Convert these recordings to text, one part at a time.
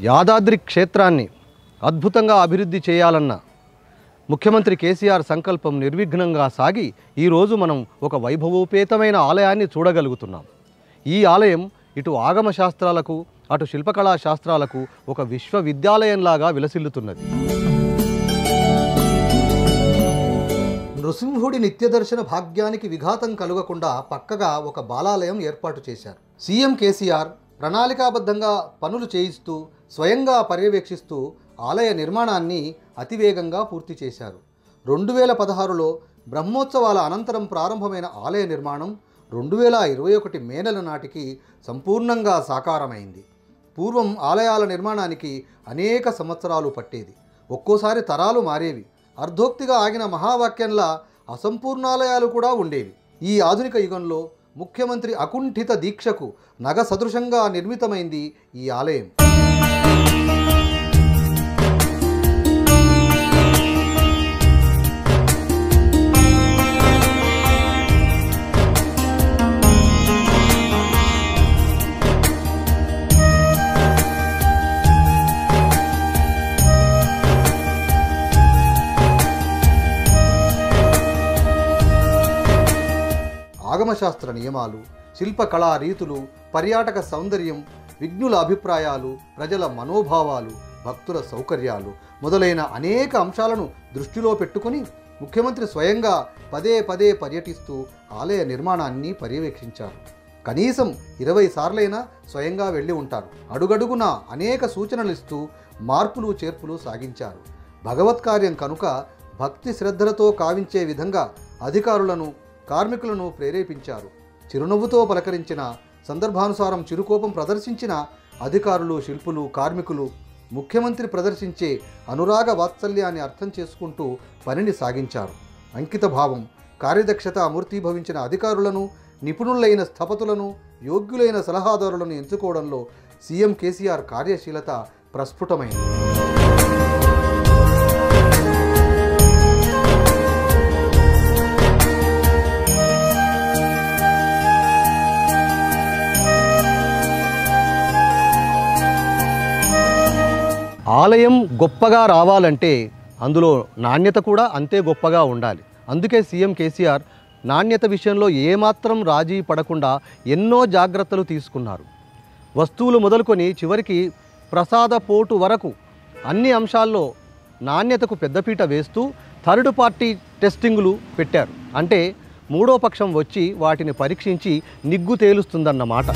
యాదాద్రి క్షేత్రాన్ని అద్భుతంగా అభివృద్ధి చేయాలన్న ముఖ్యమంత్రి కేసీఆర్ సంకల్పం నిర్విఘ్నంగా సాగి ఈరోజు మనం ఒక వైభవోపేతమైన ఆలయాన్ని చూడగలుగుతున్నాం ఈ ఆలయం ఇటు ఆగమ శాస్త్రాలకు అటు శిల్పకళా శాస్త్రాలకు ఒక విశ్వవిద్యాలయంలాగా విలసిల్లుతున్నది నృసింహుడి నిత్యదర్శన భాగ్యానికి విఘాతం కలుగకుండా పక్కగా ఒక బాలాలయం ఏర్పాటు చేశారు సీఎం కేసీఆర్ ప్రణాళికాబద్ధంగా పనులు చేయిస్తూ స్వయంగా పర్యవేక్షిస్తూ ఆలయ నిర్మాణాన్ని అతివేగంగా పూర్తి చేశారు రెండు వేల పదహారులో బ్రహ్మోత్సవాల అనంతరం ప్రారంభమైన ఆలయ నిర్మాణం రెండు వేల ఇరవై ఒకటి మే నెల నాటికి సంపూర్ణంగా సాకారమైంది పూర్వం ఆలయాల నిర్మాణానికి అనేక సంవత్సరాలు పట్టేది ఒక్కోసారి తరాలు మారేవి అర్ధోక్తిగా ఆగిన మహావాక్యంలా అసంపూర్ణాలయాలు కూడా ఉండేవి ఈ ఆధునిక యుగంలో ముఖ్యమంత్రి అకుంఠిత దీక్షకు నగ సదృశంగా నిర్మితమైంది ఈ ఆలయం ఆగమశాస్త్ర నియమాలు శిల్పకళా రీతులు పర్యాటక సౌందర్యం విజ్ఞుల అభిప్రాయాలు ప్రజల మనోభావాలు భక్తుల సౌకర్యాలు మొదలైన అనేక అంశాలను దృష్టిలో పెట్టుకుని ముఖ్యమంత్రి స్వయంగా పదే పదే పర్యటిస్తూ ఆలయ నిర్మాణాన్ని పర్యవేక్షించారు కనీసం ఇరవై సార్లైనా స్వయంగా వెళ్ళి ఉంటారు అడుగడుగున అనేక సూచనలు ఇస్తూ మార్పులు చేర్పులు సాగించారు భగవత్ కార్యం కనుక భక్తి శ్రద్ధలతో కావించే విధంగా అధికారులను కార్మికులను ప్రేరేపించారు చిరునవ్వుతో పలకరించిన సందర్భానుసారం చిరుకోపం ప్రదర్శించిన అధికారులు శిల్పులు కార్మికులు ముఖ్యమంత్రి ప్రదర్శించే అనురాగ వాత్సల్యాన్ని అర్థం చేసుకుంటూ పనిని సాగించారు అంకిత భావం కార్యదక్షత అమూర్తీభవించిన అధికారులను నిపుణులైన స్థపతులను యోగ్యులైన సలహాదారులను ఎంచుకోవడంలో సీఎం కేసీఆర్ కార్యశీలత ప్రస్ఫుటమైంది ఆలయం గొప్పగా రావాలంటే అందులో నాణ్యత కూడా అంతే గొప్పగా ఉండాలి అందుకే సీఎం కేసీఆర్ నాణ్యత విషయంలో ఏమాత్రం రాజీ పడకుండా ఎన్నో జాగ్రత్తలు తీసుకున్నారు వస్తువులు మొదలుకొని చివరికి ప్రసాద పోటు వరకు అన్ని అంశాల్లో నాణ్యతకు పెద్దపీట వేస్తూ థర్డ్ పార్టీ టెస్టింగులు పెట్టారు అంటే మూడో పక్షం వచ్చి వాటిని పరీక్షించి నిగ్గు తేలుస్తుందన్నమాట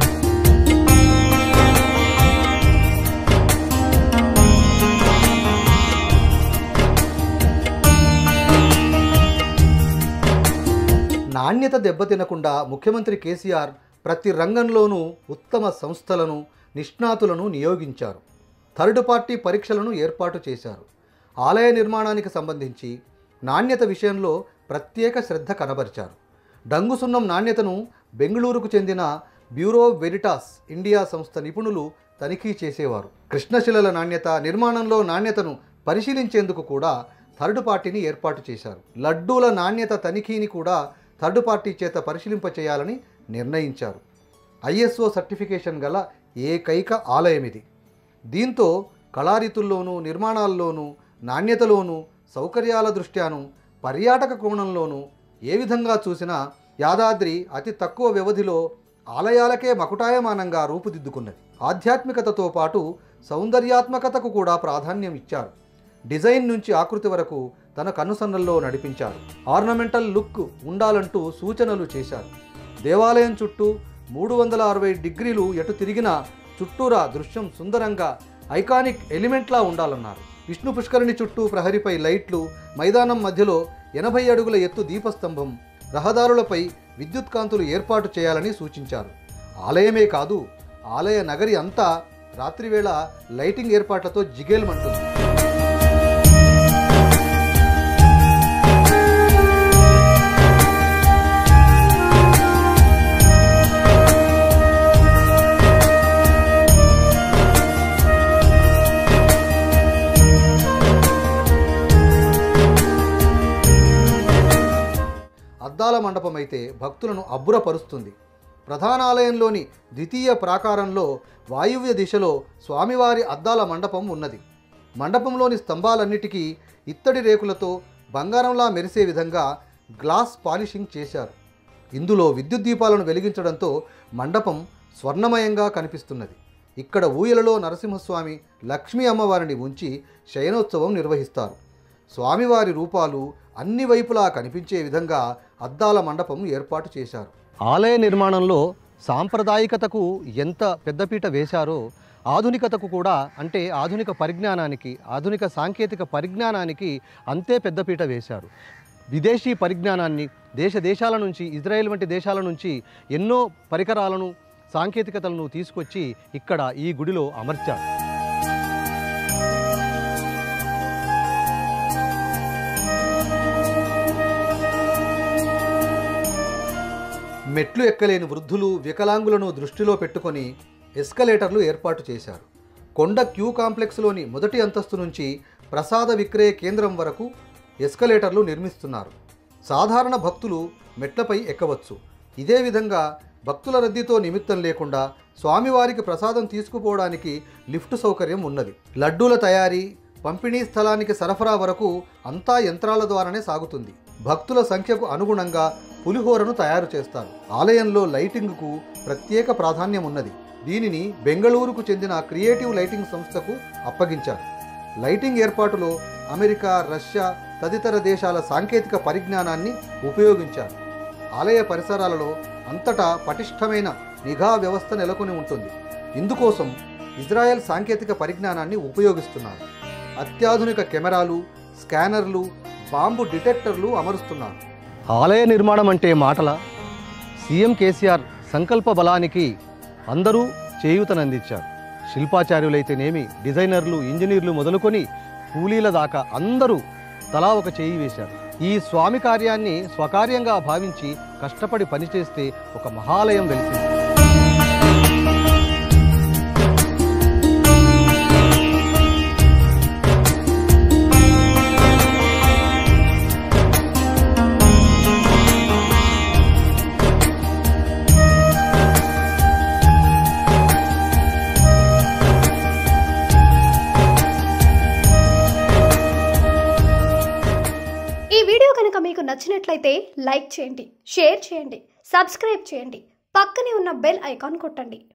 నాణ్యత దెబ్బతినకుండా ముఖ్యమంత్రి కేసీఆర్ ప్రతి రంగంలోనూ ఉత్తమ సంస్థలను నిష్ణాతులను నియోగించారు థర్డ్ పార్టీ పరీక్షలను ఏర్పాటు చేశారు ఆలయ నిర్మాణానికి సంబంధించి నాణ్యత విషయంలో ప్రత్యేక శ్రద్ధ కనబరిచారు డంగు సున్నం నాణ్యతను బెంగళూరుకు చెందిన బ్యూరో వెరిటాస్ ఇండియా సంస్థ నిపుణులు తనిఖీ చేసేవారు కృష్ణశిలల నాణ్యత నిర్మాణంలో నాణ్యతను పరిశీలించేందుకు కూడా థర్డ్ పార్టీని ఏర్పాటు చేశారు లడ్డూల నాణ్యత తనిఖీని కూడా థర్డ్ పార్టీ చేత పరిశీలింప చేయాలని నిర్ణయించారు ఐఎస్ఓ సర్టిఫికేషన్ గల ఏకైక ఆలయం ఇది దీంతో కళారీతుల్లోనూ నిర్మాణాల్లోనూ నాణ్యతలోనూ సౌకర్యాల దృష్ట్యాను పర్యాటక కోణంలోనూ ఏ విధంగా చూసినా యాదాద్రి అతి తక్కువ వ్యవధిలో ఆలయాలకే మకుటాయమానంగా రూపుదిద్దుకున్నది ఆధ్యాత్మికతతో పాటు సౌందర్యాత్మకతకు కూడా ప్రాధాన్యం ఇచ్చారు డిజైన్ నుంచి ఆకృతి వరకు తన కనుసన్నల్లో నడిపించారు ఆర్నమెంటల్ లుక్ ఉండాలంటూ సూచనలు చేశారు దేవాలయం చుట్టూ మూడు వందల అరవై డిగ్రీలు ఎటు తిరిగినా చుట్టూరా దృశ్యం సుందరంగా ఐకానిక్ ఎలిమెంట్లా ఉండాలన్నారు విష్ణు పుష్కరిణి చుట్టూ ప్రహరిపై లైట్లు మైదానం మధ్యలో ఎనభై అడుగుల ఎత్తు దీపస్తంభం రహదారులపై విద్యుత్ కాంతులు ఏర్పాటు చేయాలని సూచించారు ఆలయమే కాదు ఆలయ నగరి అంతా రాత్రివేళ లైటింగ్ ఏర్పాట్లతో జిగేల్మంటుంది అద్దాల మండపం అయితే భక్తులను అబ్బురపరుస్తుంది ప్రధానాలయంలోని ద్వితీయ ప్రాకారంలో వాయువ్య దిశలో స్వామివారి అద్దాల మండపం ఉన్నది మండపంలోని స్తంభాలన్నిటికీ ఇత్తడి రేకులతో బంగారంలా మెరిసే విధంగా గ్లాస్ పాలిషింగ్ చేశారు ఇందులో విద్యుత్ దీపాలను వెలిగించడంతో మండపం స్వర్ణమయంగా కనిపిస్తున్నది ఇక్కడ ఊయలలో నరసింహస్వామి లక్ష్మీ అమ్మవారిని ఉంచి శయనోత్సవం నిర్వహిస్తారు స్వామివారి రూపాలు అన్ని వైపులా కనిపించే విధంగా అద్దాల మండపం ఏర్పాటు చేశారు ఆలయ నిర్మాణంలో సాంప్రదాయికతకు ఎంత పెద్దపీట వేశారో ఆధునికతకు కూడా అంటే ఆధునిక పరిజ్ఞానానికి ఆధునిక సాంకేతిక పరిజ్ఞానానికి అంతే పెద్దపీట వేశారు విదేశీ పరిజ్ఞానాన్ని దేశ దేశాల నుంచి ఇజ్రాయెల్ వంటి దేశాల నుంచి ఎన్నో పరికరాలను సాంకేతికతలను తీసుకొచ్చి ఇక్కడ ఈ గుడిలో అమర్చారు మెట్లు ఎక్కలేని వృద్ధులు వికలాంగులను దృష్టిలో పెట్టుకొని ఎస్కలేటర్లు ఏర్పాటు చేశారు కొండ క్యూ కాంప్లెక్స్లోని మొదటి అంతస్తు నుంచి ప్రసాద విక్రయ కేంద్రం వరకు ఎస్కలేటర్లు నిర్మిస్తున్నారు సాధారణ భక్తులు మెట్లపై ఎక్కవచ్చు ఇదే విధంగా భక్తుల రద్దీతో నిమిత్తం లేకుండా స్వామివారికి ప్రసాదం తీసుకుపోవడానికి లిఫ్ట్ సౌకర్యం ఉన్నది లడ్డూల తయారీ పంపిణీ స్థలానికి సరఫరా వరకు అంతా యంత్రాల ద్వారానే సాగుతుంది భక్తుల సంఖ్యకు అనుగుణంగా పులిహోరను తయారు చేస్తారు ఆలయంలో లైటింగ్కు ప్రత్యేక ప్రాధాన్యం ఉన్నది దీనిని బెంగళూరుకు చెందిన క్రియేటివ్ లైటింగ్ సంస్థకు అప్పగించారు లైటింగ్ ఏర్పాటులో అమెరికా రష్యా తదితర దేశాల సాంకేతిక పరిజ్ఞానాన్ని ఉపయోగించారు ఆలయ పరిసరాలలో అంతటా పటిష్టమైన నిఘా వ్యవస్థ నెలకొని ఉంటుంది ఇందుకోసం ఇజ్రాయెల్ సాంకేతిక పరిజ్ఞానాన్ని ఉపయోగిస్తున్నారు అత్యాధునిక కెమెరాలు స్కానర్లు బాంబు డిటెక్టర్లు అమరుస్తున్నారు ఆలయ నిర్మాణం అంటే మాటల సీఎం కేసీఆర్ సంకల్ప బలానికి అందరూ చేయూతనందించారు శిల్పాచార్యులైతేనేమి డిజైనర్లు ఇంజనీర్లు మొదలుకొని కూలీల దాకా అందరూ తలా ఒక చేయి వేశారు ఈ స్వామి కార్యాన్ని స్వకార్యంగా భావించి కష్టపడి పనిచేస్తే ఒక మహాలయం వెలిసింది ఈ వీడియో కనుక మీకు నచ్చినట్లయితే లైక్ చేయండి షేర్ చేయండి సబ్స్క్రైబ్ చేయండి పక్కనే ఉన్న బెల్ ఐకాన్ కొట్టండి